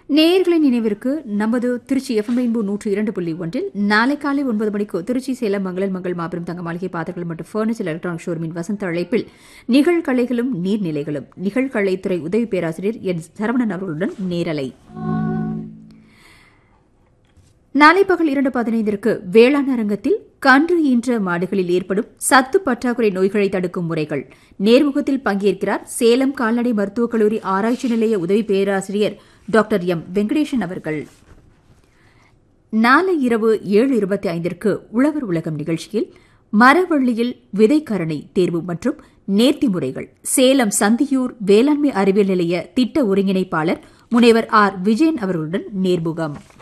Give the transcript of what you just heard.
நேயர்களின் நினைவிற்கு நமது திருச்சி எஃப்எம் ரெயின்போ நூற்று இரண்டு புள்ளி ஒன்றில் நாளை காலை ஒன்பது மணிக்கு திருச்சி சேலம் மங்களல் மங்கள் மாபெரும் தங்க மாளிகை பாத்திரங்கள் மற்றும் பர்னிச்சர் எலக்ட்ரானிக் ஷோரூமின் வசந்த அழைப்பில் நிகழ்கலைகளும் நீர்நிலைகளும் நிகழ்கலைத்துறை உதவி பேராசிரியர் என் சரவணன் அவர்களுடன் நேரலை நாளை பகல் இரண்டு பதினைந்திற்கு வேளாண் அரங்கத்தில் கன்று ஈன்ற மாடுகளில் ஏற்படும் சத்து பற்றாக்குறை நோய்களை தடுக்கும் முறைகள் நேர்முகத்தில் பங்கேற்கிறார் சேலம் கால்நடை மருத்துவக் கல்லூரி ஆராய்ச்சி நிலைய உதவி பேராசிரியர் டாக்டர் எம் வெங்கடேசன் அவர்கள் நாளை இரவு ஏழு இருபத்தி ஐந்திற்கு உழவர் உலகம் நிகழ்ச்சியில் மரவள்ளியில் விதைக்கரணை தேர்வு மற்றும் நேர்த்தி முறைகள் சேலம் சந்தியூர் வேளாண்மை அறிவியல் நிலைய திட்ட ஒருங்கிணைப்பாளர் முனைவர் ஆர் விஜயன் அவர்களுடன் நேர்முகம்